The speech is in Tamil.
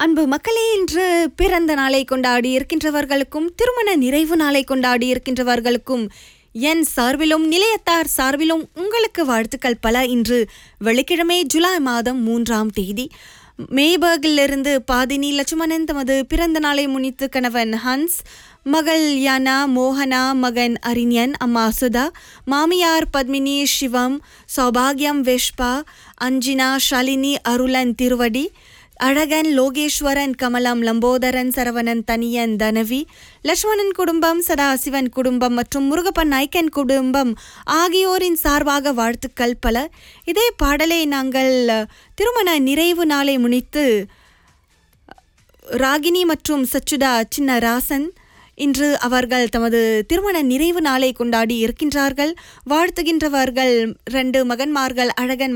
அன்பு மக்களே இன்று பிறந்த நாளை கொண்டாடி இருக்கின்றவர்களுக்கும் திருமண நிறைவு நாளை கொண்டாடி இருக்கின்றவர்களுக்கும் என் சார்பிலும் நிலையத்தார் சார்பிலும் உங்களுக்கு வாழ்த்துக்கள் பல இன்று வெள்ளிக்கிழமை ஜூலை மாதம் மூன்றாம் தேதி மேபர்கிலிருந்து பாதினி லட்சுமணன் தமது பிறந்த நாளை முன்னிட்டு கணவன் ஹன்ஸ் மகள் யானா மோகனா மகன் அரிஞன் அம்மா சுதா மாமியார் பத்மினி சிவம் சௌபாகியம் வெஷ்பா அஞ்சினா ஷாலினி அருளன் திருவடி அழகன் லோகேஸ்வரன் கமலம் லம்போதரன் சரவணன் தனியன் தனவி லட்சுமணன் குடும்பம் சதாசிவன் குடும்பம் மற்றும் முருகப்பன் நாய்க்கன் குடும்பம் ஆகியோரின் சார்பாக வாழ்த்துக்கள் பல இதே பாடலை நாங்கள் திருமண நிறைவு நாளை முன்னிட்டு ராகினி மற்றும் சச்சுடா சின்ன ராசன் இன்று அவர்கள் தமது திருமண நிறைவு நாளை கொண்டாடி இருக்கின்றார்கள் வாழ்த்துகின்றவர்கள் ரெண்டு மகன்மார்கள் அழகன்